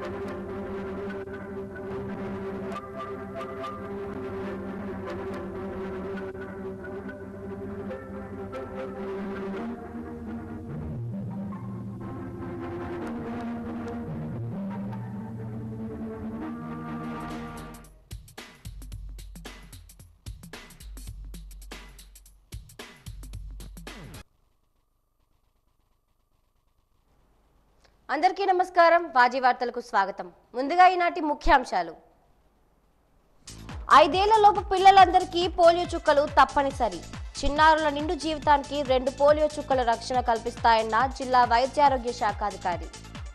అందరికీ నమస్కారం వాజీ వార్తలకు స్వాగతం ముందుగా ఈనాటి ముఖ్యాంశాలు ఐదేళ్లలోపు పిల్లలందరికీ పోలియో చుక్కలు తప్పనిసరి చిన్నారుల నిండు జీవితానికి రెండు పోలియో చుక్కల రక్షణ కల్పిస్తాయన్న జిల్లా వైద్యారోగ్య శాఖ అధికారి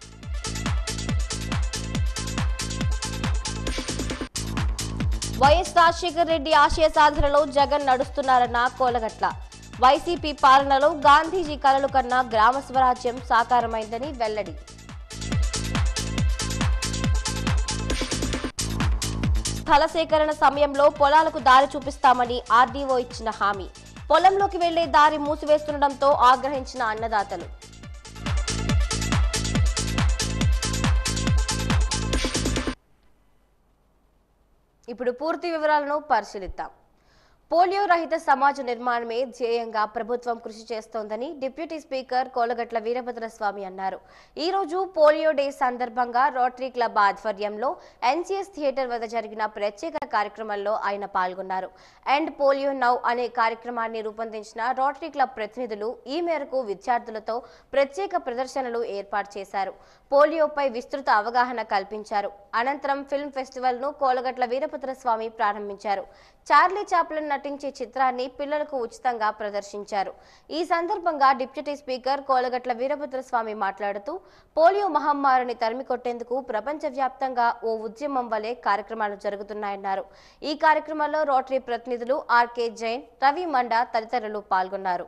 వైఎస్ రాజశేఖర రెడ్డి ఆశయ సాధనలో జగన్ నడుస్తున్నారన్న కోలగట్ల వైసీపీ పాలనలో గాంధీజీ కలలు కన్నా గ్రామ స్వరాజ్యం సాకారమైందని వెల్లడి స్థల సేకరణ సమయంలో పొలాలకు దారి చూపిస్తామని ఆర్డీఓ ఇచ్చిన హామీ పొలంలోకి వెళ్లే దారి మూసివేస్తుండటంతో ఆగ్రహించిన అన్నదాతలు ఇప్పుడు పూర్తి వివరాలను పరిశీలిద్దాం పోలియో రహిత సమాజ నిర్మాణమే ధ్యేయంగా ప్రభుత్వం కృషి చేస్తోందని డిప్యూటీ స్పీకర్ కోలగట్ల వీరభద్రస్వామి అన్నారు ఈ రోజు పోలియో డే సందర్భంగా రోటరీ క్లబ్ ఆధ్వర్యంలో ఎన్సీఎస్ థియేటర్ వద్ద జరిగిన ప్రత్యేక కార్యక్రమంలో ఆయన పాల్గొన్నారు అండ్ పోలియో నౌ అనే కార్యక్రమాన్ని రూపొందించిన రోటరీ క్లబ్ ప్రతినిధులు ఈ మేరకు విద్యార్థులతో ప్రత్యేక ప్రదర్శనలు ఏర్పాటు చేశారు పోలియోపై విస్తృత అవగాహన కల్పించారు అనంతరం ఫిల్మ్ ఫెస్టివల్ ను కోలగట్ల వీరభద్రస్వామి ప్రారంభించారు చార్లీ చాప్లన్ నటించే చిత్రాన్ని పిల్లలకు ఉచితంగా ప్రదర్శించారు ఈ సందర్భంగా డిప్యూటీ స్పీకర్ కోలగట్ల వీరభద్రస్వామి మాట్లాడుతూ పోలియో మహమ్మారిని తరిమికొట్టేందుకు ప్రపంచవ్యాప్తంగా ఓ ఉద్యమం వలె కార్యక్రమాలు జరుగుతున్నాయన్నారు ఈ కార్యక్రమంలో రోటరీ ప్రతినిధులు ఆర్కే జైన్ రవి మండా తదితరులు పాల్గొన్నారు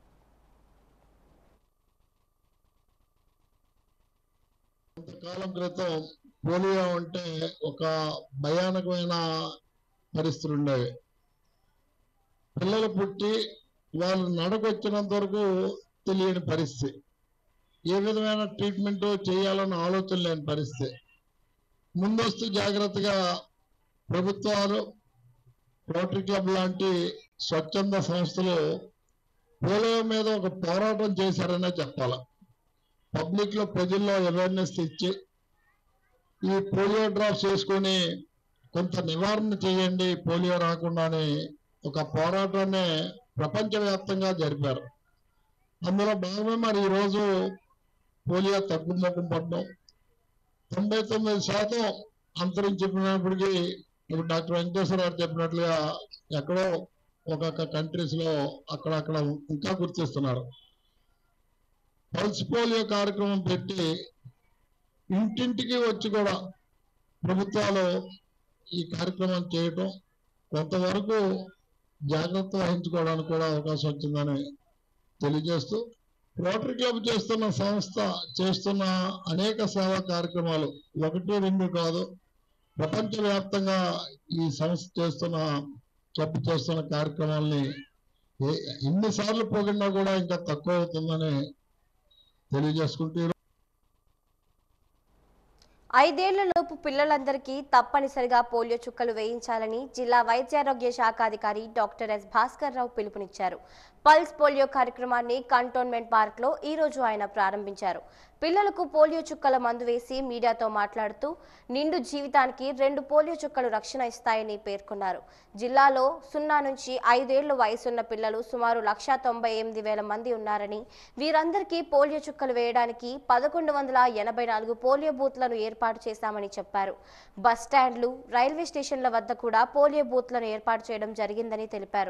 కొంతకాలం క్రితం పోలియో అంటే ఒక భయానకమైన పరిస్థితులు ఉండేవి పిల్లలు పుట్టి వాళ్ళు నడకొచ్చినంత వరకు తెలియని పరిస్థితి ఏ విధమైన ట్రీట్మెంట్ చేయాలన్న ఆలోచన లేని పరిస్థితి ముందస్తు జాగ్రత్తగా ప్రభుత్వాలు రోటరీ క్లబ్ లాంటి స్వచ్ఛంద సంస్థలు పోలియో మీద ఒక పోరాటం చేశారనే చెప్పాలి పబ్లిక్ లో ప్రజల్లో అవేర్నెస్ ఇచ్చి ఈ పోలియో డ్రాప్స్ వేసుకొని కొంత నివారణ చేయండి పోలియో రాకుండా అని ఒక పోరాటాన్ని ప్రపంచవ్యాప్తంగా జరిపారు అందులో భాగమే మరి ఈరోజు పోలియో తగ్గుముఖం పడడం తొంభై తొమ్మిది శాతం అంతరించిపోయినప్పటికీ ఇప్పుడు డాక్టర్ వెంకటేశ్వర గారు చెప్పినట్లుగా ఎక్కడో ఒక్కొక్క కంట్రీస్ లో అక్కడక్కడ ఇంకా గుర్తిస్తున్నారు పల్స్ పోలియో కార్యక్రమం పెట్టి ఇంటింటికి వచ్చి కూడా ప్రభుత్వాలు ఈ కార్యక్రమం చేయటం కొంతవరకు జాగ్రత్త వహించుకోవడానికి కూడా అవకాశం వచ్చిందని తెలియజేస్తూ రోటరీ క్లబ్ చేస్తున్న సంస్థ చేస్తున్న అనేక సేవా కార్యక్రమాలు ఒకటి రెండు కాదు ప్రపంచవ్యాప్తంగా ఈ సంస్థ చేస్తున్న క్లబ్ చేస్తున్న కార్యక్రమాల్ని ఏ- ఎన్నిసార్లు పొగిడినా కూడా ఇంకా తక్కువ అవుతుందని తెలియజేసుకుంటూ ఐదేళ్లలోపు పిల్లలందరికీ తప్పనిసరిగా పోలియో చుక్కలు వేయించాలని జిల్లా వైద్యారోగ్య శాఖ అధికారి డాక్టర్ ఎస్ భాస్కర్ రావు పిలుపునిచ్చారు పల్స్ పోలియో కార్యక్రమాన్ని కంటోన్మెంట్ పార్క్ లో ఈ రోజు ఆయన ప్రారంభించారు పిల్లలకు పోలియో చుక్కల మందు వేసి మీడియాతో మాట్లాడుతూ నిండు జీవితానికి రెండు పోలియో చుక్కలు రక్షణ ఇస్తాయని పేర్కొన్నారు జిల్లాలో సున్నా నుంచి ఐదేళ్ల వయసున్న పిల్లలు సుమారు లక్షా తొంభై ఎనిమిది వేల మంది ఉన్నారని వీరందరికీ పోలియో చుక్కలు వేయడానికి పదకొండు వందల ఎనభై నాలుగు పోలియో బూత్లను ఏర్పాటు చేశామని చెప్పారు బస్ స్టాండ్లు రైల్వే స్టేషన్ల వద్ద కూడా పోలియో బూత్లను ఏర్పాటు చేయడం జరిగిందని తెలిపారు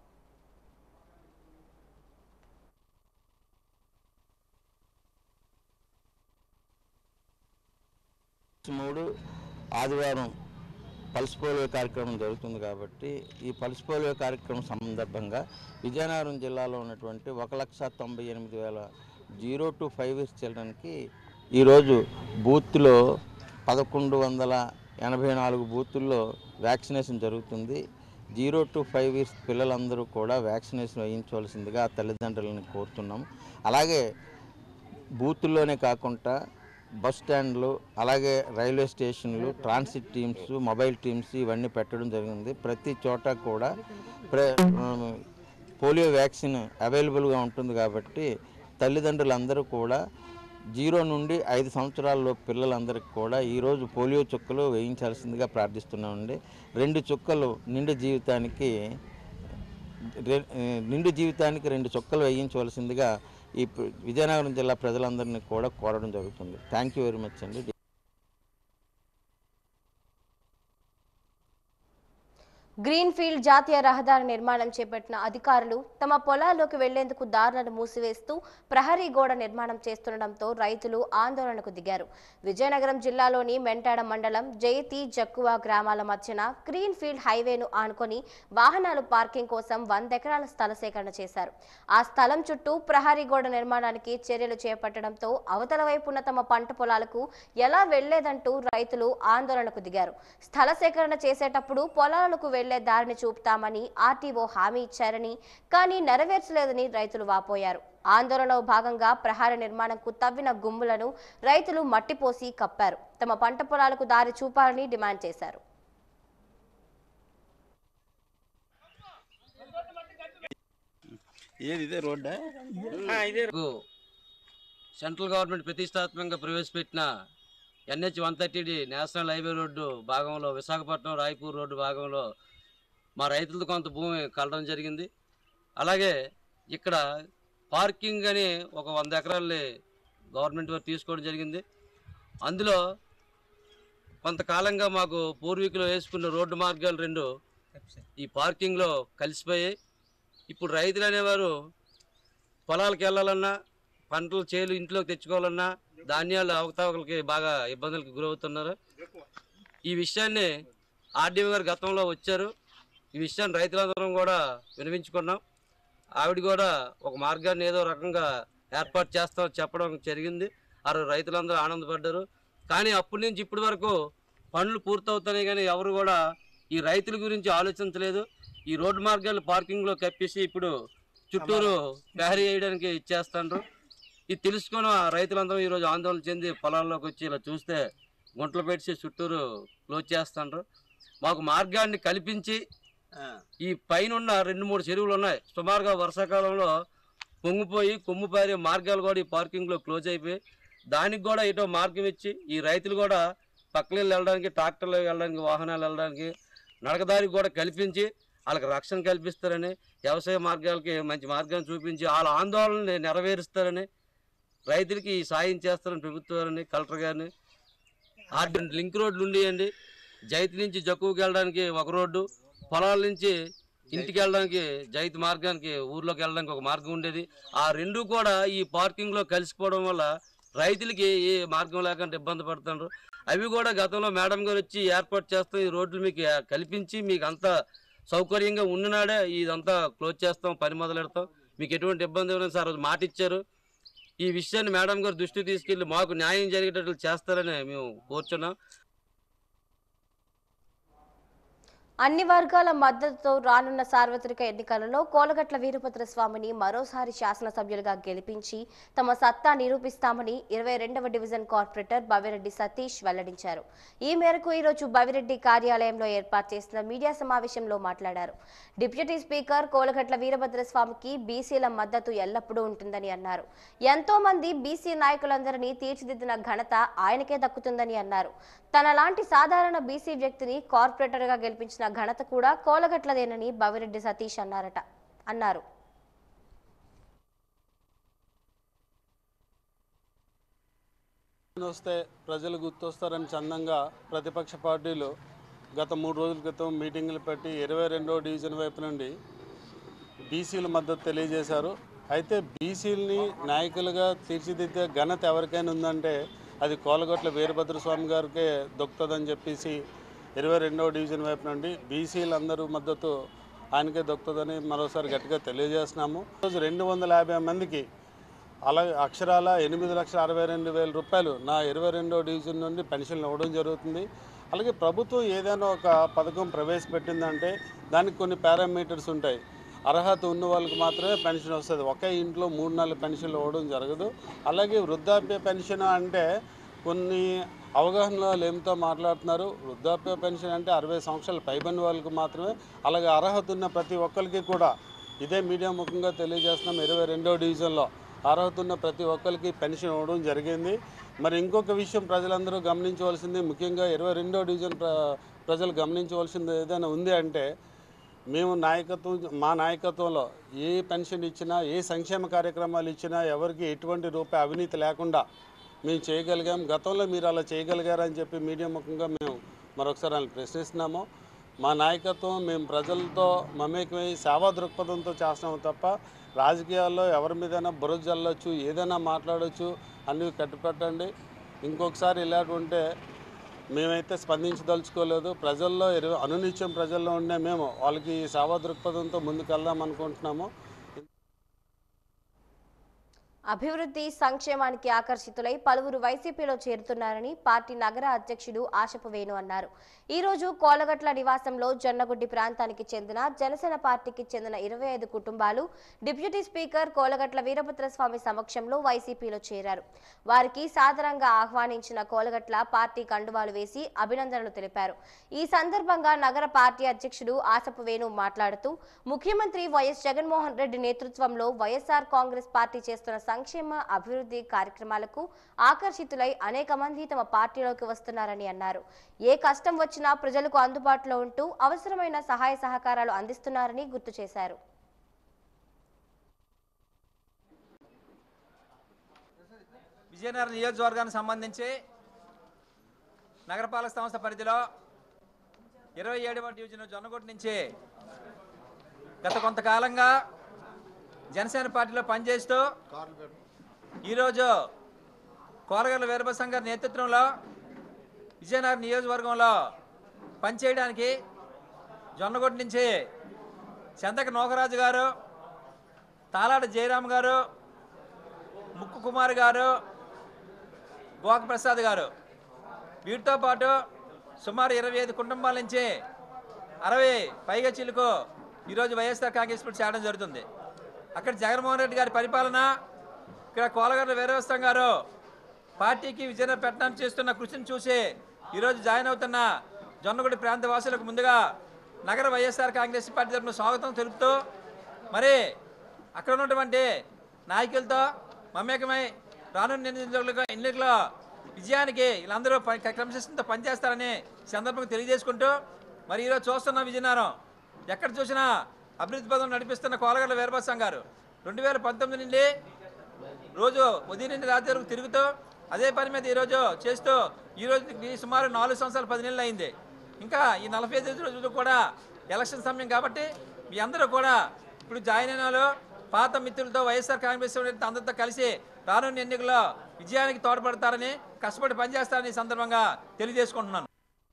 మూడు ఆదివారం పల్స్ పోలియో కార్యక్రమం జరుగుతుంది కాబట్టి ఈ పల్స్ పోలియో కార్యక్రమం సందర్భంగా విజయనగరం జిల్లాలో ఉన్నటువంటి ఒక లక్ష తొంభై ఎనిమిది వేల జీరో టు ఫైవ్ ఇయర్స్ చిల్డ్రన్కి ఈరోజు బూత్లో పదకొండు వందల ఎనభై నాలుగు బూతుల్లో వ్యాక్సినేషన్ జరుగుతుంది జీరో టు ఫైవ్ ఇయర్స్ పిల్లలందరూ కూడా వ్యాక్సినేషన్ వేయించవలసిందిగా తల్లిదండ్రులను కోరుతున్నాం అలాగే బూతుల్లోనే కాకుండా బస్ స్టాండ్లు అలాగే రైల్వే స్టేషన్లు ట్రాన్సిట్ టీమ్స్ మొబైల్ టీమ్స్ ఇవన్నీ పెట్టడం జరిగింది ప్రతి చోట కూడా ప్ర ఆ, పోలియో వ్యాక్సిన్ అవైలబుల్గా ఉంటుంది కాబట్టి తల్లిదండ్రులందరూ కూడా జీరో నుండి ఐదు సంవత్సరాల్లో పిల్లలందరికీ కూడా ఈరోజు పోలియో చుక్కలు వేయించాల్సిందిగా ప్రార్థిస్తున్నామండి రెండు చుక్కలు నిండు జీవితానికి రె- నిండు జీవితానికి రెండు చుక్కలు వేయించవలసిందిగా ఈ ప- విజయనగరం జిల్లా ప్రజలందరినీ కూడా కోరడం జరుగుతుంది థ్యాంక్ యూ వెరీ మచ్ అండి గ్రీన్ఫీల్డ్ జాతీయ రహదారి నిర్మాణం చేపట్టిన అధికారులు తమ పొలాల్లోకి వెళ్లేందుకు దారులను మూసివేస్తూ ప్రహరీ గోడ నిర్మాణం చేస్తుండటంతో రైతులు ఆందోళనకు దిగారు విజయనగరం జిల్లాలోని మెంటాడ మండలం జయతి జక్కువ గ్రామాల మధ్యన గ్రీన్ఫీల్డ్ హైవేను ఆనుకొని వాహనాలు పార్కింగ్ కోసం వంద ఎకరాల స్థల సేకరణ చేశారు ఆ స్థలం చుట్టూ ప్రహరీ గోడ నిర్మాణానికి చర్యలు చేపట్టడంతో అవతల వైపున్న తమ పంట పొలాలకు ఎలా వెళ్లేదంటూ రైతులు ఆందోళనకు దిగారు స్థల సేకరణ చేసేటప్పుడు పొలాలకు వెళ్లే దారిని చూపుతామని ఆర్టీఓ హామీ ఇచ్చారని కానీ నెరవేర్చలేదని రైతులు వాపోయారు ఆందోళనలో భాగంగా ప్రహార నిర్మాణంకు తవ్విన గుమ్ములను రైతులు మట్టిపోసి కప్పారు తమ పంట పొలాలకు దారి చూపాలని డిమాండ్ చేశారు ఏది ఇదే రోడ్డా కు సెంట్రల్ గవర్నమెంట్ ప్రతిష్టాత్మకంగా ప్రవేశపెట్టిన NH one thirty national highway road భాగంలో విశాఖపట్నం రాయపూర్ రోడ్డు భాగంలో మా రైతులతో కొంత భూమి కలడం జరిగింది అలాగే ఇక్కడ పార్కింగ్ అని ఒక వంద ఎకరాలని గవర్నమెంట్ వారు తీసుకోవడం జరిగింది అందులో కొంతకాలంగా మాకు పూర్వీకులు వేసుకున్న రోడ్డు మార్గాలు రెండు ఈ పార్కింగ్లో కలిసిపోయాయి ఇప్పుడు రైతులు అనేవారు పొలాలకు వెళ్ళాలన్నా పంటలు చేలు ఇంట్లోకి తెచ్చుకోవాలన్నా ధాన్యాలు అవకతవకలకి బాగా ఇబ్బందులకు గురవుతున్నారు ఈ విషయాన్ని ఆర్డీఓ గారు గతంలో వచ్చారు ఈ విషయాన్ని రైతులందరం కూడా వినిపించుకున్నాం ఆవిడ కూడా ఒక మార్గాన్ని ఏదో రకంగా ఏర్పాటు చేస్తామని చెప్పడం జరిగింది ఆ రోజు రైతులందరూ ఆనందపడ్డారు కానీ అప్పటి నుంచి ఇప్పటి వరకు పనులు పూర్తవుతున్నాయి కానీ ఎవరు కూడా ఈ రైతుల గురించి ఆలోచించలేదు ఈ రోడ్డు మార్గాలు పార్కింగ్లో కప్పేసి ఇప్పుడు చుట్టూరు ప్రహరీ వేయడానికి ఇచ్చేస్తాండ్రు ఇది తెలుసుకొని ఆ రైతులందరూ ఈరోజు ఆందోళన చెంది పొలాల్లోకి వచ్చి ఇలా చూస్తే గుంటలు పెట్టి చుట్టూరు క్లోజ్ చేస్తాండ్రు మాకు మార్గాన్ని కల్పించి ఈ పైన ఉన్న రెండు మూడు చెరువులు ఉన్నాయి సుమారుగా వర్షాకాలంలో పొంగిపోయి కొమ్ముపారి మార్గాలు కూడా ఈ పార్కింగ్లో క్లోజ్ అయిపోయి దానికి కూడా ఇటో మార్గం ఇచ్చి ఈ రైతులు కూడా పక్కన వెళ్ళడానికి ట్రాక్టర్లు వెళ్ళడానికి వాహనాలు వెళ్ళడానికి నడకదారికి కూడా కల్పించి వాళ్ళకి రక్షణ కల్పిస్తారని వ్యవసాయ మార్గాలకి మంచి మార్గాన్ని చూపించి వాళ్ళ ఆందోళనని నెరవేరుస్తారని రైతులకి ఈ సాయం చేస్తారని ప్రభుత్వాన్ని కలెక్టర్ గారిని ఆర్డీ లింక్ రోడ్లు ఉండేయండి జైతు నుంచి జక్కువకి వెళ్ళడానికి ఒక రోడ్డు పొలాల నుంచి ఇంటికి వెళ్ళడానికి జైతు మార్గానికి ఊర్లోకి వెళ్ళడానికి ఒక మార్గం ఉండేది ఆ రెండు కూడా ఈ పార్కింగ్ లో కలిసిపోవడం వల్ల రైతులకి ఏ మార్గం లేకుండా ఇబ్బంది పడుతున్నారు అవి కూడా గతంలో మేడం గారు వచ్చి ఏర్పాటు చేస్తాం ఈ రోడ్లు మీకు కల్పించి మీకు అంతా సౌకర్యంగా ఉన్ననాడే ఇదంతా క్లోజ్ చేస్తాం పని మొదలెడతాం మీకు ఎటువంటి ఇబ్బంది లేదు సార్ ఆ రోజు మాట ఇచ్చారు ఈ విషయాన్ని మేడం గారు దృష్టికి తీసుకెళ్లి మాకు న్యాయం జరిగేటట్లు చేస్తారని మేము కోరుచున్నాం అన్ని వర్గాల మద్దతుతో రానున్న సార్వత్రిక ఎన్నికలలో కోలగట్ల వీరభద్ర స్వామిని మరోసారి శాసనసభ్యులుగా గెలిపించి తమ సత్తా నిరూపిస్తామని ఇరవై రెండవ డివిజన్ కార్పొరేటర్ బవిరెడ్డి సతీష్ వెల్లడించారు ఈ మేరకు ఈరోజు బవిరెడ్డి కార్యాలయంలో ఏర్పాటు చేసిన మీడియా సమావేశంలో మాట్లాడారు డిప్యూటీ స్పీకర్ కోలగట్ల వీరభద్ర స్వామికి బీసీల మద్దతు ఎల్లప్పుడూ ఉంటుందని అన్నారు ఎంతో మంది బీసీ నాయకులందరినీ తీర్చిదిద్దిన ఘనత ఆయనకే దక్కుతుందని అన్నారు తనలాంటి సాధారణ బీసీ వ్యక్తిని కార్పొరేటర్గా గెలిపించిన ఘనత కూడా కోలగట్లదేనని బవిరెడ్డి సతీష్ అన్నారట అన్నారు వస్తే ప్రజలు గుర్తొస్తారని చందంగా ప్రతిపక్ష పార్టీలు గత మూడు రోజుల క్రితం మీటింగులు పెట్టి ఇరవై రెండో డివిజన్ వైపు నుండి బీసీల మద్దతు తెలియజేశారు అయితే బీసీలని నాయకులుగా తీర్చిదిద్దే ఘనత ఎవరికైనా ఉందంటే అది కోలగొట్ల వీరభద్ర స్వామి గారికే దొక్కుతుందని చెప్పేసి ఇరవై రెండవ డివిజన్ వైపు నుండి బీసీలందరూ మద్దతు ఆయనకే దొక్కుతుందని మరోసారి గట్టిగా తెలియజేస్తున్నాము ఈరోజు రెండు వందల యాభై మందికి అలాగే అక్షరాల ఎనిమిది లక్షల అరవై రెండు వేల రూపాయలు నా ఇరవై రెండో డివిజన్ నుండి పెన్షన్లు ఇవ్వడం జరుగుతుంది అలాగే ప్రభుత్వం ఏదైనా ఒక పథకం ప్రవేశపెట్టిందంటే దానికి కొన్ని పారామీటర్స్ ఉంటాయి అర్హత ఉన్న వాళ్ళకి మాత్రమే పెన్షన్ వస్తుంది ఒకే ఇంట్లో మూడు నాలుగు పెన్షన్లు ఇవ్వడం జరగదు అలాగే వృద్ధాప్య పెన్షన్ అంటే కొన్ని అవగాహన లేమితో మాట్లాడుతున్నారు వృద్ధాప్య పెన్షన్ అంటే అరవై సంవత్సరాలు పైబడిన వాళ్ళకి మాత్రమే అలాగే అర్హత ఉన్న ప్రతి ఒక్కరికి కూడా ఇదే మీడియా ముఖంగా తెలియజేస్తున్నాం ఇరవై రెండో డివిజన్లో అర్హత ఉన్న ప్రతి ఒక్కరికి పెన్షన్ ఇవ్వడం జరిగింది మరి ఇంకొక విషయం ప్రజలందరూ గమనించవలసింది ముఖ్యంగా ఇరవై రెండో డివిజన్ ప్ర ప్రజలు గమనించవలసింది ఏదైనా ఉంది అంటే మేము నాయకత్వం మా నాయకత్వంలో ఏ పెన్షన్ ఇచ్చినా ఏ సంక్షేమ కార్యక్రమాలు ఇచ్చినా ఎవరికి ఎటువంటి రూపాయి అవినీతి లేకుండా మేము చేయగలిగాం గతంలో మీరు అలా చేయగలిగారని చెప్పి మీడియా ముఖంగా మేము మరొకసారి వాళ్ళని ప్రశ్నిస్తున్నాము మా నాయకత్వం మేము ప్రజలతో మమేకమై సేవా దృక్పథంతో చేస్తున్నాము తప్ప రాజకీయాల్లో ఎవరి మీదైనా బురద జల్లొచ్చు ఏదైనా మాట్లాడవచ్చు అన్నీ కట్టుపెట్టండి ఇంకొకసారి ఇలాంటి ఉంటే మేమైతే స్పందించదలుచుకోలేదు ప్రజల్లో ఇరవై అనునిత్యం ప్రజల్లో ఉండే మేము వాళ్ళకి సేవా దృక్పథంతో ముందుకెళ్దాం అనుకుంటున్నాము అభివృద్ధి సంక్షేమానికి ఆకర్షితులై పలువురు వైసీపీలో చేరుతున్నారని పార్టీ నగర అధ్యక్షుడు ఆశపు వేణు అన్నారు ఈ రోజు కోలగట్ల నివాసంలో జొన్నగుడ్డి ప్రాంతానికి చెందిన జనసేన పార్టీకి చెందిన ఇరవై ఐదు కుటుంబాలు డిప్యూటీ స్పీకర్ కోలగట్ల వీరభద్రస్వామి సమక్షంలో వైసీపీలో చేరారు వారికి సాదరంగా ఆహ్వానించిన కోలగట్ల పార్టీ కండువాలు వేసి అభినందనలు తెలిపారు ఈ సందర్భంగా నగర పార్టీ అధ్యక్షుడు ఆసపు వేణు మాట్లాడుతూ ముఖ్యమంత్రి వైఎస్ జగన్మోహన్ రెడ్డి నేతృత్వంలో వైఎస్ఆర్ కాంగ్రెస్ పార్టీ చేస్తున్న సంక్షేమ అభివృద్ధి కార్యక్రమాలకు ఆకర్షితులై అనేక మంది తమ పార్టీలోకి వస్తున్నారని అన్నారు ఏ కష్టం వచ్చినా ప్రజలకు అందుబాటులో ఉంటూ అవసరమైన సహాయ సహకారాలు అందిస్తున్నారని గుర్తు చేశారు విజయనగరం నియోజకవర్గానికి సంబంధించి నగరపాలక సంస్థ పరిధిలో ఇరవై ఏడవ డివిజన్ జొన్నగొట్టు నుంచి గత కొంతకాలంగా జనసేన పార్టీలో పనిచేస్తూ ఈరోజు కోరగల్ల వీరభద్రం గారి నేతృత్వంలో విజయనగరం నియోజకవర్గంలో పనిచేయడానికి జొన్నగొట్టు నుంచి చందక నోకరాజు గారు తాలాడ జయరామ్ గారు ముక్కు కుమార్ గారు గోక ప్రసాద్ గారు వీటితో పాటు సుమారు ఇరవై ఐదు కుటుంబాల నుంచి అరవై పైగా చిలుకు ఈరోజు వైఎస్ఆర్ కాంగ్రెస్ పార్టీ చేయడం జరుగుతుంది అక్కడ జగన్మోహన్ రెడ్డి గారి పరిపాలన ఇక్కడ కోలగడ్డ వీరవస్తం గారు పార్టీకి విజయనగరం పెట్టడానికి చేస్తున్న కృషిని చూసి ఈరోజు జాయిన్ అవుతున్న జొన్నగుడి ప్రాంత వాసులకు ముందుగా నగర వైఎస్ఆర్ కాంగ్రెస్ పార్టీ తరఫున స్వాగతం తెలుపుతూ మరి అక్కడ ఉన్నటువంటి నాయకులతో మమేకమై రానున్న ఎన్నికల ఎన్నికల్లో విజయానికి వీళ్ళందరూ ప- క్రమశిక్షణతో పనిచేస్తారని ఈ సందర్భంగా తెలియజేసుకుంటూ మరి ఈరోజు చూస్తున్న విజయనగరం ఎక్కడ చూసినా అభివృద్ధి పదం నడిపిస్తున్న కోలగడ్డ వీరభద్రం గారు రెండు వేల పంతొమ్మిది నుండి రోజు ఉదయం నుండి రాత్రి వరకు తిరుగుతూ అదే పని మీద ఈరోజు చేస్తూ ఈ రోజు ఈ సుమారు నాలుగు సంవత్సరాలు పది నెలలు అయింది ఇంకా ఈ నలభై ఐదు రోజులు కూడా ఎలక్షన్ సమయం కాబట్టి మీ అందరూ కూడా ఇప్పుడు జాయిన్ అయిన వాళ్ళు పాత మిత్రులతో వైఎస్ఆర్ కాంగ్రెస్ పార్టీ అందరితో కలిసి రానున్న ఎన్నికల్లో విజయానికి తోడ్పడతారని కష్టపడి పనిచేస్తారని ఈ సందర్భంగా తెలియజేసుకుంటున్నాను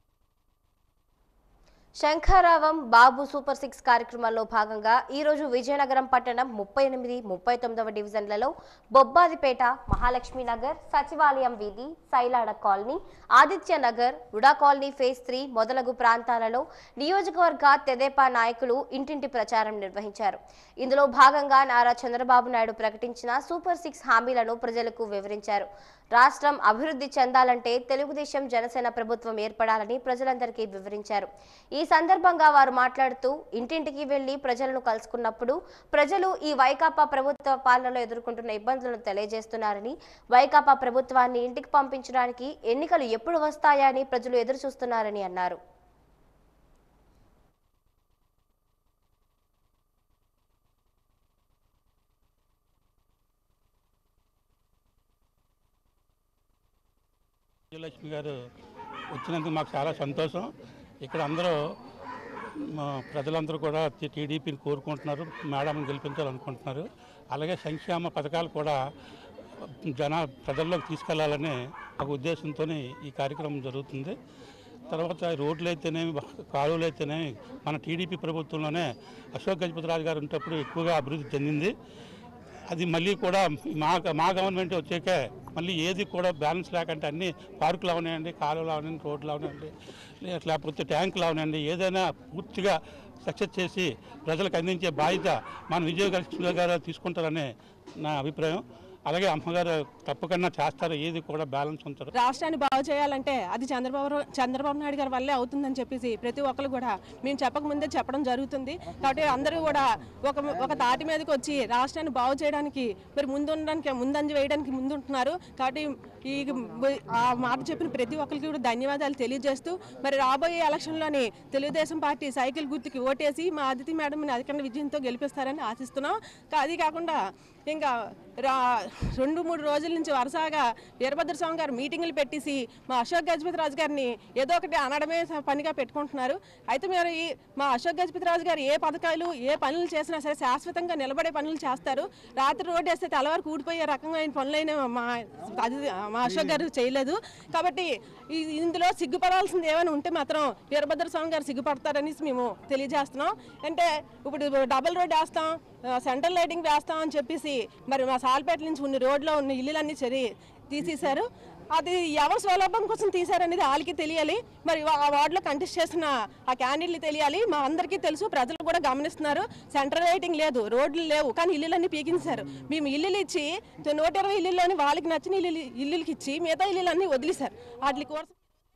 శంఖారావం బాబు సూపర్ సిక్స్ కార్యక్రమంలో భాగంగా ఈ రోజు విజయనగరం పట్టణం ముప్పై ఎనిమిది ముప్పై తొమ్మిదవ డివిజన్లలో బొబ్బాదిపేట మహాలక్ష్మి నగర్ సచివాలయం వీధి Sailada colony Aditya Nagar UDA colony phase three మొదలగు ప్రాంతాలలో నియోజకవర్గ తెదేపా నాయకులు ఇంటింటి ప్రచారం నిర్వహించారు ఇందులో భాగంగా నారా చంద్రబాబు నాయుడు ప్రకటించిన సూపర్ సిక్స్ హామీలను ప్రజలకు వివరించారు రాష్ట్రం అభివృద్ధి చెందాలంటే తెలుగుదేశం జనసేన ప్రభుత్వం ఏర్పడాలని ప్రజలందరికీ వివరించారు ఈ సందర్భంగా వారు మాట్లాడుతూ ఇంటింటికి వెళ్లి ప్రజలను కలుసుకున్నప్పుడు ప్రజలు ఈ వైకాపా ప్రభుత్వ పాలనలో ఎదుర్కొంటున్న ఇబ్బందులను తెలియజేస్తున్నారని వైకాపా ప్రభుత్వాన్ని ఇంటికి పంపించడానికి ఎన్నికలు ఎప్పుడు వస్తాయా అని ప్రజలు ఎదురు చూస్తున్నారని అన్నారు విజయలక్ష్మి గారు వచ్చినందుకు మాకు చాలా సంతోషం ఇక్కడ అందరూ మా ప్రజలందరూ కూడా టీ- టీడీపీని కోరుకుంటున్నారు మేడంని గెలిపించాలనుకుంటున్నారు అలాగే సంక్షేమ పథకాలు కూడా జన ప్రజల్లోకి తీసుకెళ్లాలనే ఒక ఉద్దేశంతో ఈ కార్యక్రమం జరుగుతుంది తర్వాత రోడ్లు అయితేనేమి కాలువలు అయితేనేమి మన టీడీపీ ప్రభుత్వంలోనే అశోక్ గజపతిరాజు గారు ఉన్నప్పుడు ఎక్కువగా అభివృద్ధి చెందింది అది మళ్ళీ కూడా మా మా గవర్నమెంట్ వచ్చాక మళ్ళీ ఏది కూడా బ్యాలెన్స్ లేకంటే అన్ని పార్కులు అవనాయండి కాలువలు అవనండి రోడ్లు అవనండి లే- లేకపోతే ట్యాంకులు అవనండి ఏదైనా పూర్తిగా సక్సెస్ చేసి ప్రజలకు అందించే బాధ్యత మన విజయలక్ష్మి గారు తీసుకుంటారనే నా అభిప్రాయం అలాగే అమ్మగారు తప్పకుండా చేస్తారు ఏది కూడా బ్యాలెన్స్ ఉంటారు రాష్ట్రాన్ని బాగు చేయాలంటే అది చంద్రబాబు చంద్రబాబు నాయుడు గారి వల్లే అవుతుందని చెప్పేసి ప్రతి ఒక్కరు కూడా మేము చెప్పకముందే చెప్పడం జరుగుతుంది కాబట్టి అందరూ కూడా ఒక ఒక తాటి మీదకి వచ్చి రాష్ట్రాన్ని బాగు చేయడానికి మరి ముందు ఉండడానికి ముందంజ వేయడానికి ముందు ఉంటున్నారు కాబట్టి ఈ ఆ మాట చెప్పిన ప్రతి ఒక్కరికి కూడా ధన్యవాదాలు తెలియజేస్తూ మరి రాబోయే ఎలక్షన్లోని తెలుగుదేశం పార్టీ సైకిల్ గుర్తుకి ఓటేసి మా అదితి మేడంని అధికంగా విజయంతో గెలిపిస్తారని ఆశిస్తున్నాం కా- అది కాకుండా ఇంకా రా రెండు మూడు రోజుల నుంచి వరుసగా వీరభద్ర స్వామి గారు మీటింగులు పెట్టేసి మా అశోక్ గజపతి రాజు గారిని ఏదో ఒకటి అనడమే స- పనిగా పెట్టుకుంటున్నారు అయితే మీరు ఈ మా అశోక్ గజపతి రాజు గారు ఏ పథకాలు ఏ పనులు చేసినా సరే శాశ్వతంగా నిలబడే పనులు చేస్తారు రాత్రి రోడ్డు వేస్తే తెల్లవారు కూడిపోయే రకమైన పనులైన మా అది మా అశోక్ గారు చేయలేదు కాబట్టి ఈ ఇందులో సిగ్గుపడాల్సింది ఏమైనా ఉంటే మాత్రం వీరభద్ర స్వామి గారు సిగ్గుపడతారని మేము తెలియజేస్తున్నాం అంటే ఇప్పుడు డబుల్ రోడ్ వేస్తాం ఆ, సెంట్రల్ లైటింగ్ వేస్తాం అని చెప్పేసి మరి మా సాల్పేట నుంచి ఉన్న రోడ్లో ఉన్న ఇల్లులన్నీ సరి తీసేశారు అది ఎవరు స్వలాభం కోసం తీశారనేది వాళ్ళకి తెలియాలి మరి ఆ వార్డులో కంటెస్ట్ చేసిన ఆ క్యాండిడేట్లు తెలియాలి మా అందరికీ తెలుసు ప్రజలు కూడా గమనిస్తున్నారు సెంట్రల్ లైటింగ్ లేదు రోడ్లు లేవు కానీ ఇల్లులన్నీ పీకించారు మేము ఇల్లులు ఇచ్చి నూట ఇరవై ఇల్లుల్లోని వాళ్ళకి నచ్చిన ఇల్లు ఇల్లులకి ఇచ్చి మిగతా ఇల్లులన్నీ వదిలేశారు వాటి కోసం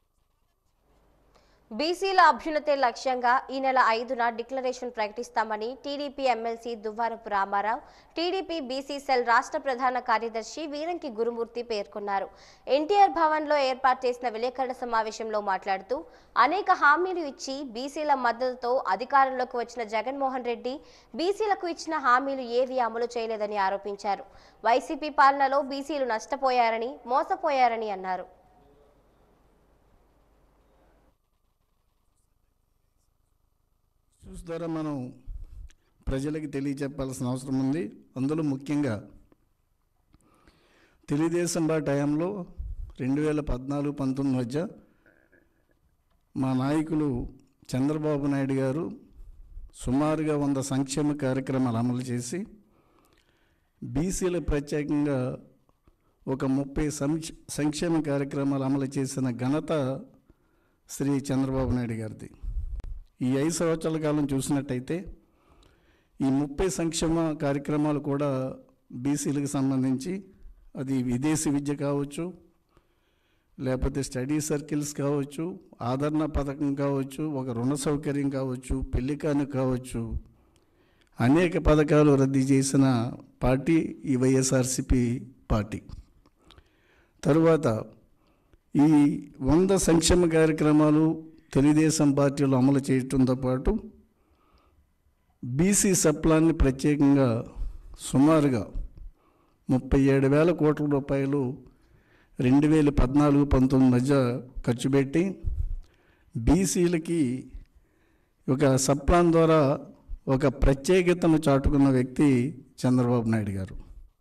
బీసీల అభ్యున్నతే లక్ష్యంగా ఈ నెల ఐదున డిక్లరేషన్ ప్రకటిస్తామని TDP MLC Duvvarapu Ramarao TDP BC cell రాష్ట్ర ప్రధాన కార్యదర్శి వీరంకి గురుమూర్తి పేర్కొన్నారు ఎన్టీఆర్ భవన్లో ఏర్పాటు చేసిన విలేకరుల సమావేశంలో మాట్లాడుతూ అనేక హామీలు ఇచ్చి బీసీల మద్దతుతో అధికారంలోకి వచ్చిన జగన్మోహన్ రెడ్డి బీసీలకు ఇచ్చిన హామీలు ఏవి అమలు చేయలేదని ఆరోపించారు వైసీపీ పాలనలో బీసీలు నష్టపోయారని మోసపోయారని అన్నారు న్యూస్ ద్వారా మనం ప్రజలకి తెలియచెప్పాల్సిన అవసరం ఉంది అందులో ముఖ్యంగా తెలుగుదేశం బా టైంలో రెండు వేల పద్నాలుగు పంతొమ్మిది మధ్య మా నాయకులు చంద్రబాబు నాయుడు గారు సుమారుగా వంద సంక్షేమ కార్యక్రమాలు అమలు చేసి బీసీలకు ప్రత్యేకంగా ఒక ముప్పై సంక్ష సంక్షేమ కార్యక్రమాలు అమలు చేసిన ఘనత శ్రీ చంద్రబాబు నాయుడు గారిది ఈ ఐదు సంవత్సరాల కాలం చూసినట్టయితే ఈ ముప్పై సంక్షేమ కార్యక్రమాలు కూడా బీసీలకు సంబంధించి అది విదేశీ విద్య కావచ్చు లేకపోతే స్టడీ సర్కిల్స్ కావచ్చు ఆదరణ పథకం కావచ్చు ఒక రుణ సౌకర్యం కావచ్చు పెళ్లి కాను కావచ్చు అనేక పథకాలు రద్దు చేసిన పార్టీ ఈ వైఎస్ఆర్సిపి పార్టీ తరువాత ఈ వంద సంక్షేమ కార్యక్రమాలు తెలుగుదేశం పార్టీలో అమలు చేయడంతో పాటు బీసీ సప్లాన్ని ప్రత్యేకంగా సుమారుగా ముప్పై ఏడు వేల కోట్ల రూపాయలు రెండు వేల పద్నాలుగు పంతొమ్మిది మధ్య ఖర్చు పెట్టి బీసీలకి ఒక సప్లాన్ ద్వారా ఒక ప్రత్యేకతను చాటుకున్న వ్యక్తి చంద్రబాబు నాయుడు గారు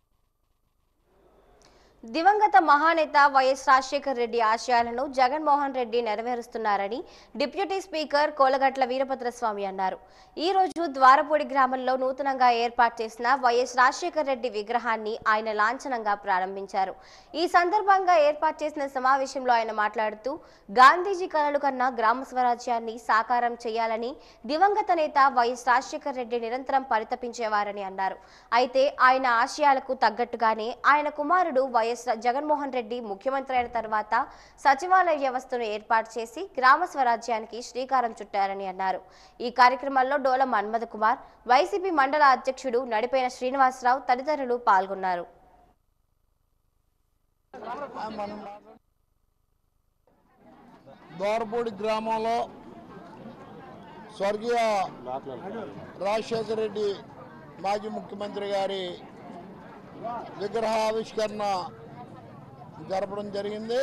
దివంగత మహానేత వైఎస్ రాజశేఖర్ రెడ్డి ఆశయాలను జగన్మోహన్ రెడ్డి నెరవేరుస్తున్నారని డిప్యూటీ స్పీకర్ కోలగట్ల వీరభద్రస్వామి అన్నారు ఈ రోజు ద్వారపూడి గ్రామంలో నూతనంగా ఏర్పాటు చేసిన వైఎస్ రాజశేఖర్ రెడ్డి విగ్రహాన్ని ఆయన లాంఛనంగా ప్రారంభించారు ఈ సందర్భంగా ఏర్పాటు చేసిన సమావేశంలో ఆయన మాట్లాడుతూ గాంధీజీ కలలు కన్నా గ్రామ స్వరాజ్యాన్ని సాకారం చేయాలని దివంగత నేత వైఎస్ రాజశేఖర్ రెడ్డి నిరంతరం పరితపించేవారని అన్నారు అయితే ఆయన ఆశయాలకు తగ్గట్టుగానే ఆయన కుమారుడు వైఎస్ జగన్మోహన్ రెడ్డి ముఖ్యమంత్రి అయిన తర్వాత సచివాలయ వ్యవస్థను ఏర్పాటు చేసి గ్రామ స్వరాజ్యానికి శ్రీకారం చుట్టారని అన్నారు ఈ కార్యక్రమంలో డోల మన్మథ కుమార్ వైసీపీ మండల అధ్యక్షుడు నడిపైన శ్రీనివాసరావు తదితరులు పాల్గొన్నారు దోరపూడి గ్రామంలో స్వర్గీయ రాజశేఖర రెడ్డి మాజీ ముఖ్యమంత్రి గారి విగ్రహావిష్కరణ జరపడం జరిగింది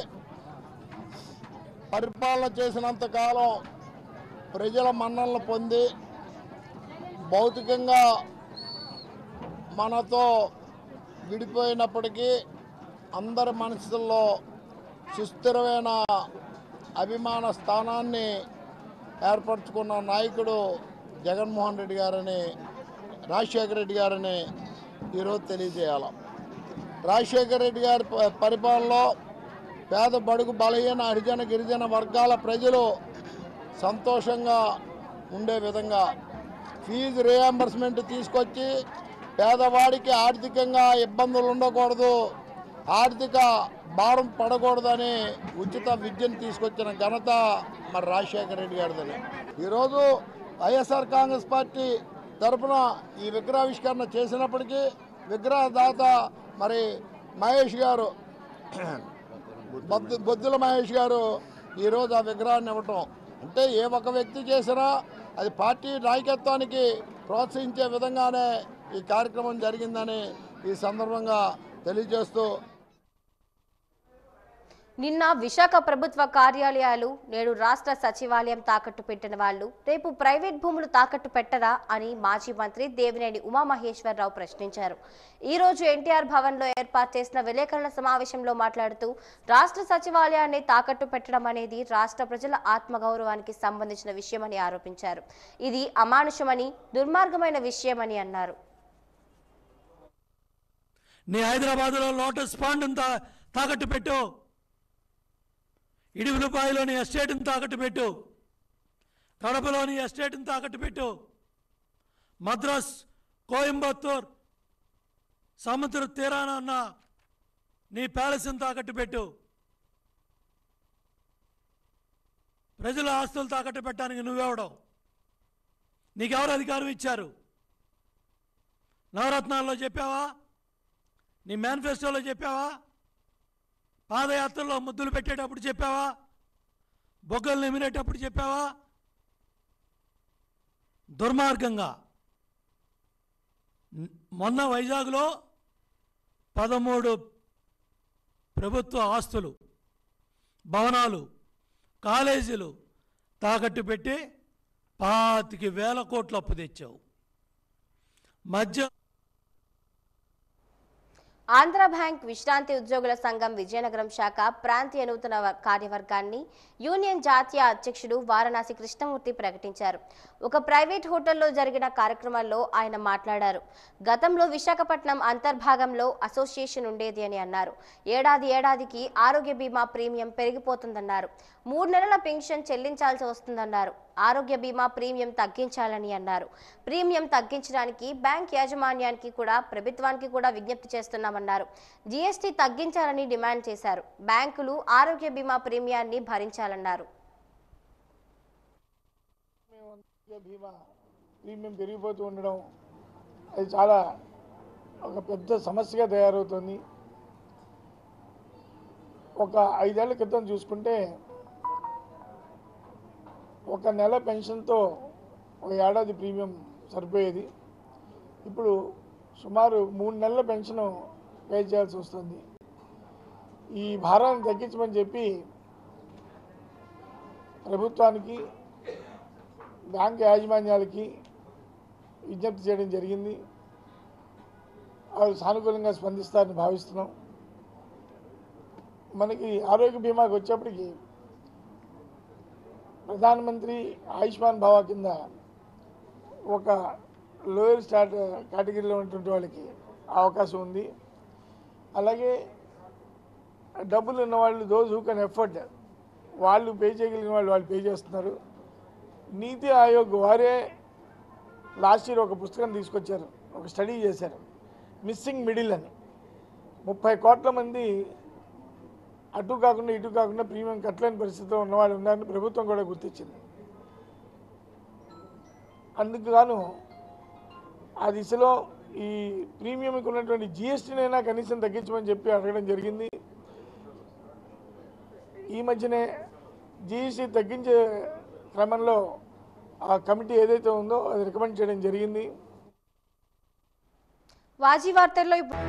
పరిపాలన చేసినంత కాలం ప్రజల మన్ననలు పొంది భౌతికంగా మనతో విడిపోయినప్పటికీ అందరి మనసుల్లో సుస్థిరమైన అభిమాన స్థానాన్ని ఏర్పరచుకున్న నాయకుడు జగన్మోహన్ రెడ్డి గారని రాజశేఖర రెడ్డి గారని ఈరోజు తెలియజేయాలి రాజశేఖర రెడ్డి గారి ప- పరిపాలనలో పేద బడుగు బలహీన హరిజన గిరిజన వర్గాల ప్రజలు సంతోషంగా ఉండే విధంగా ఫీజు రియంబర్స్మెంట్ తీసుకొచ్చి పేదవాడికి ఆర్థికంగా ఇబ్బందులు ఉండకూడదు ఆర్థిక భారం పడకూడదని ఉచిత విద్యను తీసుకొచ్చిన ఘనత మరి రాజశేఖర రెడ్డి గారిదని ఈరోజు వైఎస్ఆర్ కాంగ్రెస్ పార్టీ తరఫున ఈ విగ్రహావిష్కరణ చేసినప్పటికీ విగ్రహదాత మరి మహేష్ గారు బొద్దు బొద్దుల మహేష్ గారు ఈరోజు ఆ విగ్రహాన్ని ఇవ్వటం అంటే ఏ ఒక్క వ్యక్తి చేసినా అది పార్టీ నాయకత్వానికి ప్రోత్సహించే విధంగానే ఈ కార్యక్రమం జరిగిందని ఈ సందర్భంగా తెలియజేస్తూ నిన్న విశాఖ ప్రభుత్వ కార్యాలయాలు నేడు రాష్ట్ర సచివాలయం తాకట్టు పెట్టిన వాళ్ళు రేపు ప్రైవేట్ భూములు తాకట్టు పెట్టరా అని మాజీ మంత్రి దేవినేని ఉమామహేశ్వరరావు ప్రశ్నించారు ఈ రోజు ఎన్టీఆర్ భవన్లో ఏర్పాటు చేసిన విలేకరుల సమావేశంలో మాట్లాడుతూ రాష్ట్ర సచివాలయాన్ని తాకట్టు పెట్టడం అనేది రాష్ట్ర ప్రజల ఆత్మగౌరవానికి సంబంధించిన విషయమని ఆరోపించారు ఇది అమానుషమని దుర్మార్గమైన విషయమని అన్నారు నీ హైదరాబాద్లో లోటస్ పాండ్ తా తాకట్టు పెట్టు ఇడుగులపాయలోని ఎస్టేట్ని తాకట్టు పెట్టు కడపలోని ఎస్టేట్ని తాకట్టు పెట్టు మద్రాస్ కోయంబత్తూర్ సముద్ర తీరాన ఉన్న నీ ప్యాలెస్ని తాకట్టు పెట్టు ప్రజల ఆస్తులు తాకట్టు పెట్టడానికి నువ్వెవడవు నీకెవరు అధికారం ఇచ్చారు నవరత్నాల్లో చెప్పావా నీ మేనిఫెస్టోలో చెప్పావా పాదయాత్రలో ముద్దులు పెట్టేటప్పుడు చెప్పావా బొగ్గలు నిమిరేటప్పుడు చెప్పావా దుర్మార్గంగా న్- మొన్న వైజాగ్లో పదమూడు ప్రభుత్వ ఆస్తులు భవనాలు కాలేజీలు తాకట్టు పెట్టి పాతికి వేల కోట్లు అప్పు తెచ్చావు మధ్య ఆంధ్ర బ్యాంక్ విశ్రాంతి ఉద్యోగుల సంఘం విజయనగరం శాఖ ప్రాంతీయ నూతన వ- కార్యవర్గాన్ని యూనియన్ జాతీయ అధ్యక్షుడు వారణాసి కృష్ణమూర్తి ప్రకటించారు ఒక ప్రైవేట్ హోటల్లో జరిగిన కార్యక్రమంలో ఆయన మాట్లాడారు గతంలో విశాఖపట్నం అంతర్భాగంలో అసోసియేషన్ ఉండేది అని అన్నారు ఏడాది ఏడాదికి ఆరోగ్య బీమా ప్రీమియం పెరిగిపోతుందన్నారు మూడు నెలల పెన్షన్ చెల్లించాల్సి వస్తుందన్నారు ఆరోగ్య బీమా ప్రీమియం తగ్గించాలని అన్నారు ప్రీమియం తగ్గించడానికి బ్యాంక్ యాజమాన్యానికి కూడా ప్రభుత్వానికి కూడా విజ్ఞప్తి చేస్తున్నామన్నారు జీఎస్టీ తగ్గించాలని డిమాండ్ చేశారు బ్యాంకులు ఆరోగ్య బీమా ప్రీమియాన్ని భరించాలన్నారు బీమా ప్రీమియం పెరిగిపోతూ ఉండడం అది చాలా ఒక పెద్ద సమస్యగా తయారవుతుంది ఒక ఐదేళ్ల క్రితం చూసుకుంటే ఒక నెల పెన్షన్తో ఒక ఏడాది ప్రీమియం సరిపోయేది ఇప్పుడు సుమారు మూడు నెలల పెన్షన్ పే చేయాల్సి వస్తుంది ఈ భారాన్ని తగ్గించమని చెప్పి ప్రభుత్వానికి బ్యాంక్ యాజమాన్యాలకి విజ్ఞప్తి చేయడం జరిగింది వారు సానుకూలంగా స్పందిస్తారని భావిస్తున్నాం మనకి ఆరోగ్య బీమాకి వచ్చేప్పటికి ప్రధానమంత్రి ఆయుష్మాన్ భవ కింద ఒక లోయర్ స్టార్ట్ కేటగిరీలో ఉన్నటువంటి వాళ్ళకి అవకాశం ఉంది అలాగే డబ్బులు ఉన్న వాళ్ళు దోజ్ హూ కెన్ ఎఫర్డ్ వాళ్ళు పే చేయగలిగిన వాళ్ళు వాళ్ళు పే చేస్తున్నారు నీతి ఆయోగ్ వారే లాస్ట్ ఇయర్ ఒక పుస్తకం తీసుకొచ్చారు ఒక స్టడీ చేశారు మిస్సింగ్ మిడిల్ అని ముప్పై కోట్ల మంది అటు కాకుండా ఇటు కాకుండా ప్రీమియం కట్టలేని పరిస్థితిలో ఉన్నవాళ్ళు ఉన్నారని ప్రభుత్వం కూడా గుర్తించింది అందుకు గాను ఆ దిశలో ఈ ప్రీమియంకి ఉన్నటువంటి జిఎస్టీనైనా కనీసం తగ్గించమని చెప్పి అడగడం జరిగింది ఈ మధ్యనే జిఎస్టీ తగ్గించే క్రమంలో ఆ కమిటీ ఏదైతే ఉందో అది రికమెండ్ చేయడం జరిగింది వాజీ వార్తల్లో ఇప్పుడు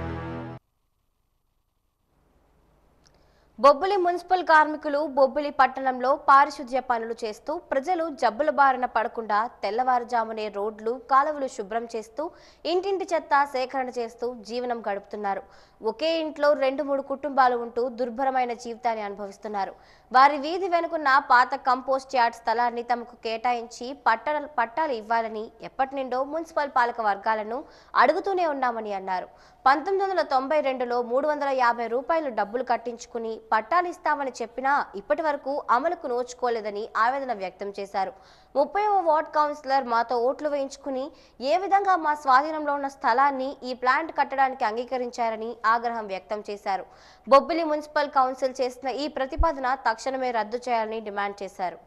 బొబ్బిలి మున్సిపల్ కార్మికులు బొబ్బిలి పట్టణంలో పారిశుధ్య పనులు చేస్తూ ప్రజలు జబ్బుల బారిన పడకుండా తెల్లవారుజామునే రోడ్లు కాలువలు శుభ్రం చేస్తూ ఇంటింటి చెత్త సేకరణ చేస్తూ జీవనం గడుపుతున్నారు ఒకే ఇంట్లో రెండు మూడు కుటుంబాలు ఉంటూ దుర్భరమైన జీవితాన్ని అనుభవిస్తున్నారు వారి వీధి వెనుకున్న పాత కంపోస్ట్ యార్డ్ స్థలాన్ని తమకు కేటాయించి పట్ట పట్టాలు ఇవ్వాలని ఎప్పటి నుండో మున్సిపల్ పాలక వర్గాలను అడుగుతూనే ఉన్నామని అన్నారు పంతొమ్మిది వందల తొంభై రెండులో మూడు వందల యాభై రూపాయలు డబ్బులు కట్టించుకుని పట్టాలు ఇస్తామని చెప్పినా ఇప్పటి వరకు అమలుకు నోచుకోలేదని ఆవేదన వ్యక్తం చేశారు ముప్పైవ వార్డ్ కౌన్సిలర్ మాతో ఓట్లు వేయించుకుని ఏ విధంగా మా స్వాధీనంలో ఉన్న స్థలాన్ని ఈ ప్లాంట్ కట్టడానికి అంగీకరించారని ఆగ్రహం వ్యక్తం చేశారు బొబ్బిలి మున్సిపల్ కౌన్సిల్ చేసిన ఈ ప్రతిపాదన తక్షణమే రద్దు చేయాలని డిమాండ్ చేశారు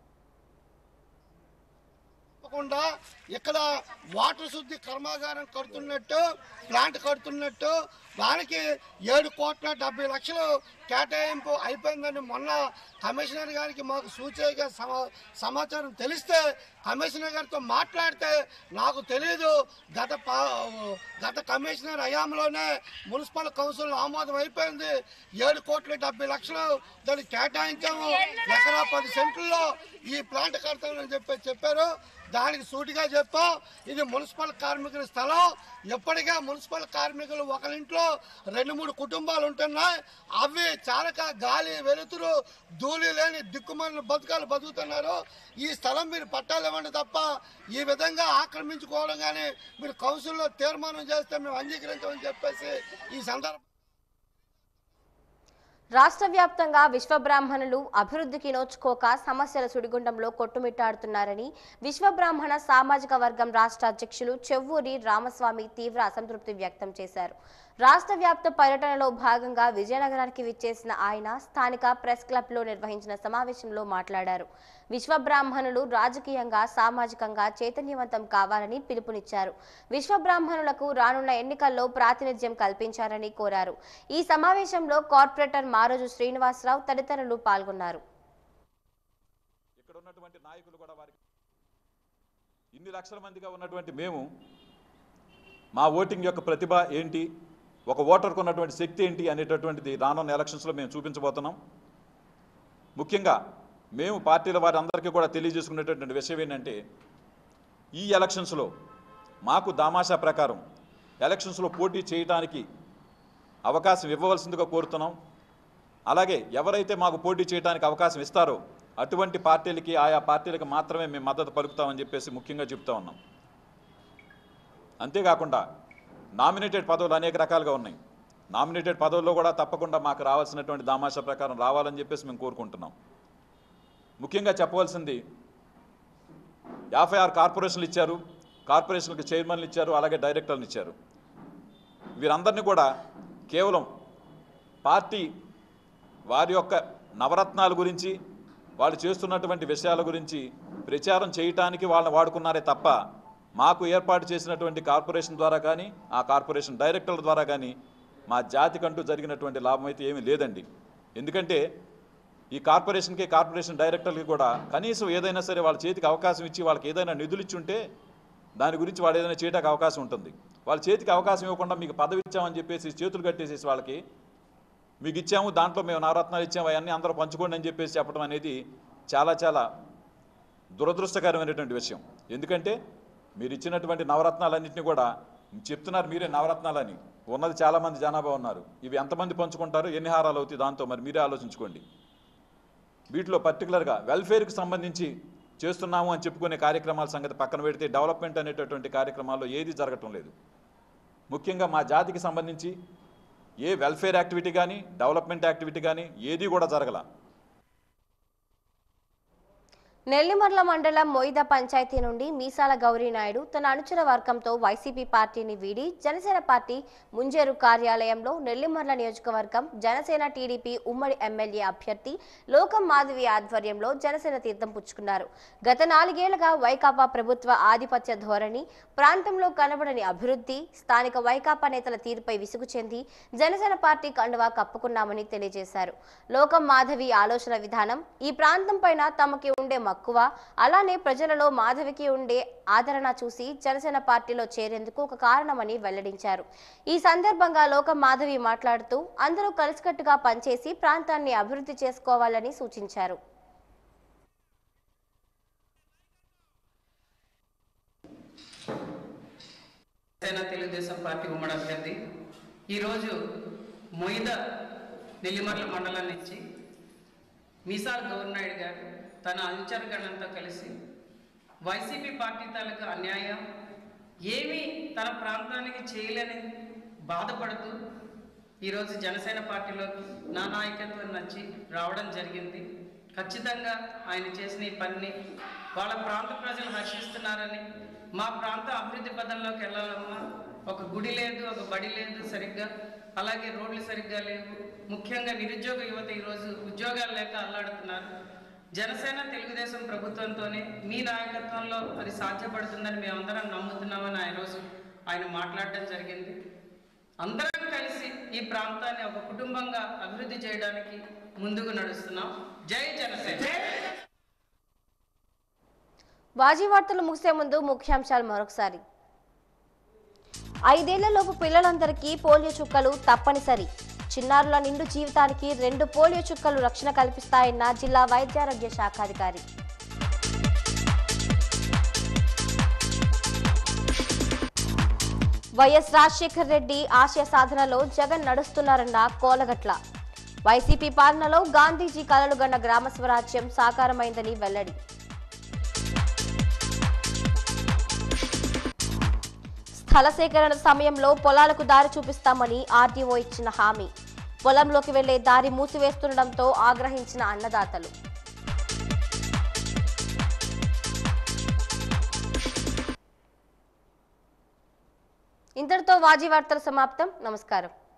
తప్పకుండా ఇక్కడ వాటర్ శుద్ధి కర్మాగారం కడుతున్నట్టు ప్లాంట్ కడుతున్నట్టు దానికి ఏడు కోట్ల డెబ్బై లక్షలు కేటాయింపు అయిపోయిందని మొన్న కమిషనర్ గారికి మాకు సూచనగా సమా సమాచారం తెలిస్తే కమిషనర్ గారితో మాట్లాడితే నాకు తెలియదు గత పా- గత కమిషనర్ హయాంలోనే మున్సిపల్ కౌన్సిల్ ఆమోదం అయిపోయింది ఏడు కోట్ల డెబ్బై లక్షలు దానికి కేటాయించాము ఎకరా పది సెంట్లలో ఈ ప్లాంట్ కడతామని చెప్పి చెప్పారు దానికి సూటిగా చెప్పాం ఇది మున్సిపల్ కార్మికుల స్థలం ఎప్పటికే మున్సిపల్ కార్మికులు ఒకరింట్లో రెండు మూడు కుటుంబాలు ఉంటున్నాయి అవి చాలక గాలి వెలుతురు ధూళి లేని దిక్కుమాలిన బతుకాలు బతుకుతున్నారు ఈ స్థలం మీరు పట్టాలు ఇవ్వండి తప్ప ఈ విధంగా ఆక్రమించుకోవడం కానీ మీరు కౌన్సిల్లో తీర్మానం చేస్తే మేము అంగీకరించమని చెప్పేసి ఈ సందర్భం రాష్ట్ర వ్యాప్తంగా విశ్వబ్రాహ్మణులు అభివృద్ధికి నోచుకోక సమస్యల సుడిగుండంలో కొట్టుమిట్టాడుతున్నారని విశ్వబ్రాహ్మణ సామాజిక వర్గం రాష్ట్ర అధ్యక్షులు చెవ్వూరి రామస్వామి తీవ్ర అసంతృప్తి వ్యక్తం చేశారు రాష్ట్ర వ్యాప్త పర్యటనలో భాగంగా విజయనగరానికి విచ్చేసిన ఆయన స్థానిక ప్రెస్ క్లబ్లో నిర్వహించిన సమావేశంలో మాట్లాడారు విశ్వబ్రాహ్మణులు రాజకీయంగా సామాజికంగా చైతన్యవంతం కావాలని పిలుపునిచ్చారు విశ్వబ్రాహ్మణులకు రానున్న ఎన్నికల్లో ప్రాతినిధ్యం కల్పించారని కోరారు ఈ సమావేశంలో కార్పొరేటర్ మారోజు శ్రీనివాసరావు తదితరులు పాల్గొన్నారు ఇక్కడ ఉన్నటువంటి నాయకులు కూడా వారికి ఇన్ని లక్షల మందిగా ఉన్నటువంటి మేము మా ఓటింగ్ యొక్క ప్రతిభ ఏంటి ఒక ఓటర్కు ఉన్నటువంటి శక్తి ఏంటి అనేటటువంటిది రానున్న ఎలక్షన్స్లో మేము చూపించబోతున్నాం ముఖ్యంగా మేము పార్టీల వారి అందరికీ కూడా తెలియజేసుకునేటటువంటి విషయం ఏంటంటే ఈ ఎలక్షన్స్లో మాకు దామాషా ప్రకారం ఎలక్షన్స్లో పోటీ చేయడానికి అవకాశం ఇవ్వవలసిందిగా కోరుతున్నాం అలాగే ఎవరైతే మాకు పోటీ చేయడానికి అవకాశం ఇస్తారో అటువంటి పార్టీలకి ఆయా పార్టీలకు మాత్రమే మేము మద్దతు పలుకుతామని చెప్పేసి ముఖ్యంగా చెప్తా ఉన్నాం అంతేకాకుండా నామినేటెడ్ పదవులు అనేక రకాలుగా ఉన్నాయి నామినేటెడ్ పదవుల్లో కూడా తప్పకుండా మాకు రావాల్సినటువంటి దామాషా ప్రకారం రావాలని చెప్పేసి మేము కోరుకుంటున్నాం ముఖ్యంగా చెప్పవలసింది యాభై ఆరు కార్పొరేషన్లు ఇచ్చారు కార్పొరేషన్లకు చైర్మన్లు ఇచ్చారు అలాగే డైరెక్టర్లు ఇచ్చారు వీరందరినీ కూడా కేవలం పార్టీ వారి యొక్క నవరత్నాల గురించి వాళ్ళు చేస్తున్నటువంటి విషయాల గురించి ప్రచారం చేయటానికి వాళ్ళని వాడుకున్నారే తప్ప మాకు ఏర్పాటు చేసినటువంటి కార్పొరేషన్ ద్వారా కానీ ఆ కార్పొరేషన్ డైరెక్టర్ల ద్వారా కానీ మా జాతికంటూ జరిగినటువంటి లాభం అయితే ఏమీ లేదండి ఎందుకంటే ఈ కార్పొరేషన్కి కార్పొరేషన్ డైరెక్టర్లకి కూడా కనీసం ఏదైనా సరే వాళ్ళ చేతికి అవకాశం ఇచ్చి వాళ్ళకి ఏదైనా నిధులు ఇచ్చి ఉంటే దాని గురించి వాడు ఏదైనా చేయడానికి అవకాశం ఉంటుంది వాళ్ళ చేతికి అవకాశం ఇవ్వకుండా మీకు పదవి ఇచ్చామని చెప్పేసి చేతులు కట్టేసేసి వాళ్ళకి మీకు ఇచ్చాము దాంట్లో మేము నవరత్నాలు ఇచ్చాము అవన్నీ అందరూ పంచుకోండి అని చెప్పేసి చెప్పడం అనేది చాలా చాలా దురదృష్టకరమైనటువంటి విషయం ఎందుకంటే మీరు ఇచ్చినటువంటి నవరత్నాలన్నింటినీ కూడా చెప్తున్నారు మీరే నవరత్నాలని ఉన్నది చాలామంది జనాభా ఉన్నారు ఇవి ఎంతమంది పంచుకుంటారు ఎన్ని హారాలు అవుతాయి దాంతో మరి మీరే ఆలోచించుకోండి వీటిలో పర్టికులర్గా వెల్ఫేర్కి సంబంధించి చేస్తున్నాము అని చెప్పుకునే కార్యక్రమాల సంగతి పక్కన పెడితే డెవలప్మెంట్ అనేటటువంటి కార్యక్రమాల్లో ఏది జరగటం లేదు ముఖ్యంగా మా జాతికి సంబంధించి ఏ వెల్ఫేర్ యాక్టివిటీ కానీ డెవలప్మెంట్ యాక్టివిటీ కానీ ఏది కూడా జరగల నెల్లిమర్ల మండలం మొయిద పంచాయతీ నుండి మీసాల గౌరీనాయుడు తన అనుచర వర్గంతో వైసీపీ పార్టీని వీడి జనసేన పార్టీ ముంజేరు కార్యాలయంలో నెల్లిమర్ల నియోజకవర్గం జనసేన టీడీపీ ఉమ్మడి ఎమ్మెల్యే అభ్యర్థి లోకం మాధవి ఆధ్వర్యంలో జనసేన తీర్థం పుచ్చుకున్నారు గత నాలుగేళ్లుగా వైకాపా ప్రభుత్వ ఆధిపత్య ధోరణి ప్రాంతంలో కనబడని అభివృద్ధి స్థానిక వైకాపా నేతల తీరుపై విసుగు చెంది జనసేన పార్టీ కండువా కప్పుకున్నామని తెలియజేశారు లోకం మాధవి ఆలోచన విధానం ఈ ప్రాంతం పైన తమకి ఉండే మక్కువ అలానే ప్రజలలో మాధవికి ఉండే ఆదరణ చూసి జనసేన పార్టీలో చేరేందుకు ఒక కారణమని వెల్లడించారు ఈ సందర్భంగా లోకం మాధవి మాట్లాడుతూ అందరూ కలిసికట్టుగా పనిచేసి ప్రాంతాన్ని అభివృద్ధి చేసుకోవాలని సూచించారు జనసేన తెలుగుదేశం పార్టీ ఉమ్మడి అభ్యర్థి ఈరోజు మొయిద నెల్లిమర్ల మండలం నుంచి మీసాల్ గౌర్నాయుడు గారు తన అనుచరుగణంతో కలిసి వైసీపీ పార్టీ తాలూకు అన్యాయం ఏమీ తన ప్రాంతానికి చేయలేని బాధపడుతూ ఈరోజు జనసేన పార్టీలోకి నా నాయకత్వం నచ్చి రావడం జరిగింది ఖచ్చితంగా ఆయన చేసిన ఈ పనిని వాళ్ళ ప్రాంత ప్రజలు హర్షిస్తున్నారని మా ప్రాంతం అభివృద్ధి పదంలోకి వెళ్ళాలమ్మా ఒక గుడి లేదు ఒక బడి లేదు సరిగ్గా అలాగే రోడ్లు సరిగ్గా లేవు ముఖ్యంగా నిరుద్యోగ యువత ఈరోజు ఉద్యోగాలు లేక అల్లాడుతున్నారు జనసేన తెలుగుదేశం ప్రభుత్వంతోనే మీ నాయకత్వంలో అది సాధ్యపడుతుందని మేమందరం నమ్ముతున్నామని ఆ రోజు ఆయన మాట్లాడడం జరిగింది అందరం కలిసి ఈ ప్రాంతాన్ని ఒక కుటుంబంగా అభివృద్ధి చేయడానికి ముందుకు నడుస్తున్నాం జై జనసేన వాజీ వార్తలు ముగిసే ముందు ముఖ్యాంశాలు మరొకసారి ఐదేళ్లలోపు పిల్లలందరికీ పోలియో చుక్కలు తప్పనిసరి చిన్నారుల నిండు జీవితానికి రెండు పోలియో చుక్కలు రక్షణ కల్పిస్తాయన్న జిల్లా వైద్యారోగ్య శాఖాధికారి వైఎస్ రాజశేఖర్ రెడ్డి ఆశయ సాధనలో జగన్ నడుస్తున్నారన్న కోలగట్ల వైసీపీ పాలనలో గాంధీజీ కలలుగన్న గ్రామ స్వరాజ్యం సాకారమైందని వెల్లడి స్థల సేకరణ సమయంలో పొలాలకు దారి చూపిస్తామని ఆర్డీఓ ఇచ్చిన హామీ పొలంలోకి వెళ్లే దారి మూసివేస్తుండటంతో ఆగ్రహించిన అన్నదాతలు ఇంతటితో వాజీ వార్తల సమాప్తం నమస్కారం